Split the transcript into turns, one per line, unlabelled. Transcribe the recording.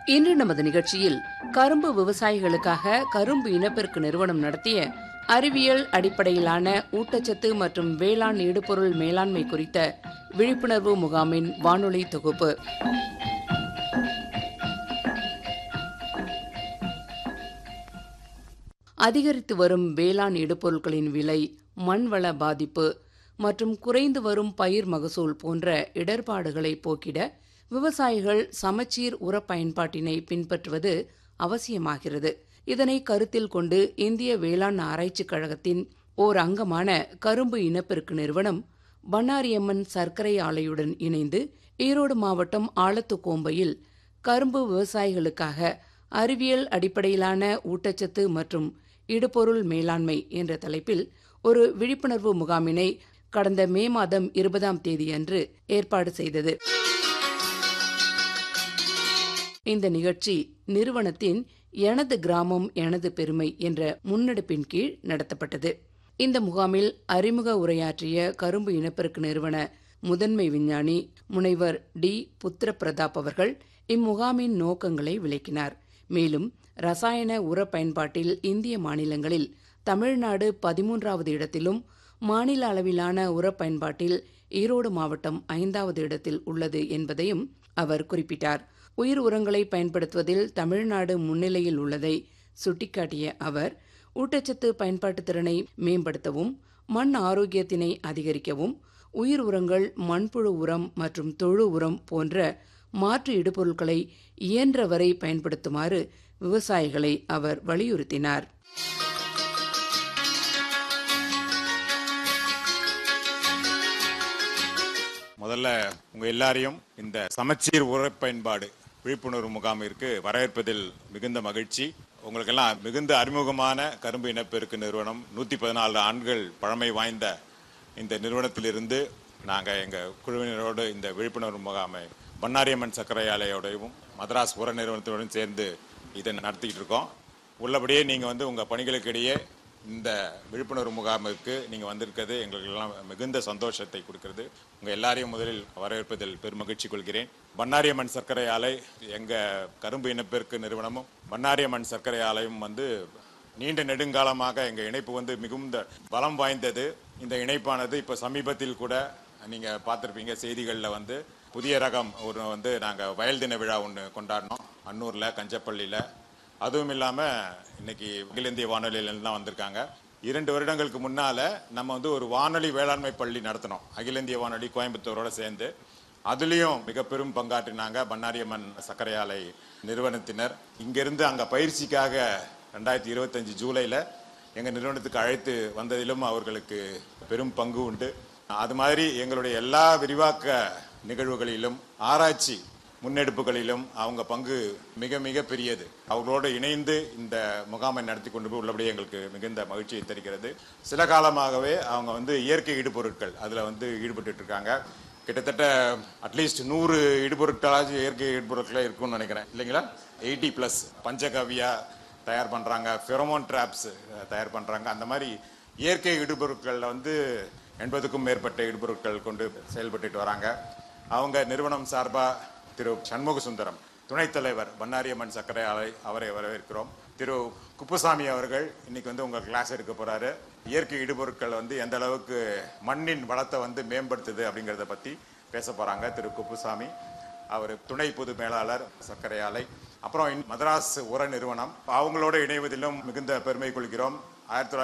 இன்று நமது நிகழ்ச்சியில் கரும்பு விவசாயிகளுக்காக கரும்பு இனப்பெருக்கு நிறுவனம் நடத்திய அறிவியல் அடிப்படையிலான ஊட்டச்சத்து மற்றும் வேளாண் இடுபொருள் மேலாண்மை குறித்த விழிப்புணர்வு முகாமின் வானொலி தொகுப்பு அதிகரித்து வரும் வேளாண் இடுபொருட்களின் விலை மண்வள பாதிப்பு மற்றும் குறைந்து வரும் பயிர் மகசூல் போன்ற இடர்பாடுகளை போக்கிட விவசாயிகள் சமச்சீர் உர பயன்பாட்டினை பின்பற்றுவது அவசியமாகிறது இதனை கருத்தில் கொண்டு இந்திய வேளாண் ஆராய்ச்சிக் கழகத்தின் ஓர் அங்கமான கரும்பு இனப்பெருக்கு நிறுவனம் பண்ணாரியம்மன் சர்க்கரை ஆலையுடன் இணைந்து ஈரோடு மாவட்டம் ஆலத்துக்கோம்பையில் கரும்பு விவசாயிகளுக்காக அறிவியல் அடிப்படையிலான ஊட்டச்சத்து மற்றும் இடுபொருள் மேலாண்மை என்ற தலைப்பில் ஒரு விழிப்புணர்வு முகாமினை கடந்த மே மாதம் இருபதாம் தேதியன்று ஏற்பாடு செய்தது இந்த நிகழ்ச்சி நிறுவனத்தின் எனது கிராமம் எனது பெருமை என்ற முன்னெடுப்பின் கீழ் நடத்தப்பட்டது இந்த முகாமில் அறிமுக உரையாற்றிய கரும்பு இனப்பெருக்கு நிறுவன முதன்மை விஞ்ஞானி முனைவர் டி புத்திர பிரதாப் அவர்கள் இம்முகாமின் நோக்கங்களை விளக்கினார் மேலும் ரசாயன உர பயன்பாட்டில் இந்திய மாநிலங்களில் தமிழ்நாடு பதிமூன்றாவது இடத்திலும் மாநில அளவிலான உர பயன்பாட்டில் ஈரோடு மாவட்டம் ஐந்தாவது இடத்தில் உள்ளது என்பதையும் அவர் குறிப்பிட்டார் உயிர் உரங்களை பயன்படுத்துவதில் தமிழ்நாடு முன்னிலையில் உள்ளதை சுட்டிக்காட்டிய அவர் ஊட்டச்சத்து பயன்பாட்டு திறனை மேம்படுத்தவும் மண் ஆரோக்கியத்தினை அதிகரிக்கவும் உயிர் உரங்கள் மண்புழு உரம் மற்றும் தொழு உரம் போன்ற மாற்று இடுபொருட்களை இயன்றவரை பயன்படுத்துமாறு விவசாயிகளை அவர் வலியுறுத்தினார்
முதல்ல உங்க எல்லாரையும் இந்த சமச்சீர் உர பயன்பாடு விழிப்புணர்வு முகாமிற்கு வரவேற்பதில் மிகுந்த மகிழ்ச்சி உங்களுக்கெல்லாம் மிகுந்த அறிமுகமான கரும்பு இனப்பெருக்கு நிறுவனம் நூத்தி பதினாலு ஆண்டுகள் பழமை வாய்ந்த இந்த நிறுவனத்திலிருந்து நாங்க எங்க குழுவினரோடு இந்த விழிப்புணர்வு முகாமை பண்ணாரியம்மன் சர்க்கரை ஆலையோடையும் மதராஸ் உர நிறுவனத்தோடும் சேர்ந்து இதை நடத்திட்டு இருக்கோம் உள்ளபடியே நீங்க வந்து உங்க பணிகளுக்கிடையே இந்த விழிப்புணர்வு முகாமிற்கு நீங்க வந்திருக்கிறது எங்களுக்கு எல்லாம் மிகுந்த சந்தோஷத்தை கொடுக்கிறது உங்க எல்லாரையும் முதலில் வரவேற்பதில் பெருமகிழ்ச்சி கொள்கிறேன் பண்ணாரியம்மன் சர்க்கரை ஆலை எங்க கரும்பு இனப்பெருக்கு நிறுவனமும் பண்ணாரியம்மன் சர்க்கரை ஆலையும் வந்து நீண்ட நெடுங்காலமாக எங்க இணைப்பு வந்து மிகுந்த பலம் வாய்ந்தது இந்த இணைப்பானது இப்ப சமீபத்தில் கூட நீங்க பார்த்திருப்பீங்க செய்திகளில் வந்து புதிய ரகம் ஒரு வந்து நாங்க வயல் தின விழா ஒன்று கொண்டாடினோம் அன்னூர்ல கஞ்சப்பள்ளியில அதுவும் இல்லாம இன்னைக்கு அகில இந்திய வானொலியில தான் வந்திருக்காங்க இரண்டு வருடங்களுக்கு முன்னால நம்ம வந்து ஒரு வானொலி வேளாண்மை பள்ளி நடத்தினோம் அகில இந்திய வானொலி கோயம்புத்தூரோட சேர்ந்து அதுலயும் மிக பெரும் பங்காற்றினாங்க பண்ணாரியம்மன் சர்க்கரை ஆலை நிறுவனத்தினர் இங்கிருந்து அங்க பயிற்சிக்காக ரெண்டாயிரத்தி இருபத்தஞ்சு ஜூலைல எங்க நிறுவனத்துக்கு அழைத்து வந்ததிலும் அவர்களுக்கு பெரும் பங்கு உண்டு அது மாதிரி எங்களுடைய எல்லா விரிவாக்க நிகழ்வுகளிலும் ஆராய்ச்சி முன்னெடுப்புகளிலும் அவங்க பங்கு மிக மிக பெரியது அவர்களோடு இணைந்து இந்த முகாமை நடத்தி கொண்டு போய் உள்ளபடியே எங்களுக்கு மிகுந்த மகிழ்ச்சியை தருகிறது சில காலமாகவே அவங்க வந்து இயற்கை இடுபொருட்கள் அதுல வந்து ஈடுபட்டு இருக்காங்க கிட்டத்தட்ட அட்லீஸ்ட் நூறு இடுபொருட்களாச்சும் இயற்கை இடுபொருட்களே இருக்கும்னு நினைக்கிறேன் இல்லைங்களா எயிட்டி பிளஸ் பஞ்சகவியா தயார் பண்றாங்க ஃபெரோமோன் ட்ராப்ஸ் தயார் பண்றாங்க அந்த மாதிரி இயற்கை இடுபொருட்கள்ல வந்து எண்பதுக்கும் மேற்பட்ட இடுபொருட்கள் கொண்டு செயல்பட்டுட்டு வராங்க அவங்க நிறுவனம் சார்பா திரு சண்முக சுந்தரம் துணைத் தலைவர் பண்ணாரியம்மன் சர்க்கரை ஆலை அவரை வரவேற்கிறோம் திரு குப்புசாமி அவர்கள் இன்னைக்கு வந்து உங்க கிளாஸ் எடுக்க போறாரு இயற்கை இடுபொருட்கள் வந்து எந்த அளவுக்கு மண்ணின் வளத்தை வந்து மேம்படுத்துது அப்படிங்கறத பத்தி பேச போறாங்க திரு குப்புசாமி அவர் துணை பொது மேலாளர் சர்க்கரை ஆலை அப்புறம் மதராஸ் உர நிறுவனம் அவங்களோட இணைவதிலும் மிகுந்த பெருமை கொள்கிறோம் ஆயிரத்தி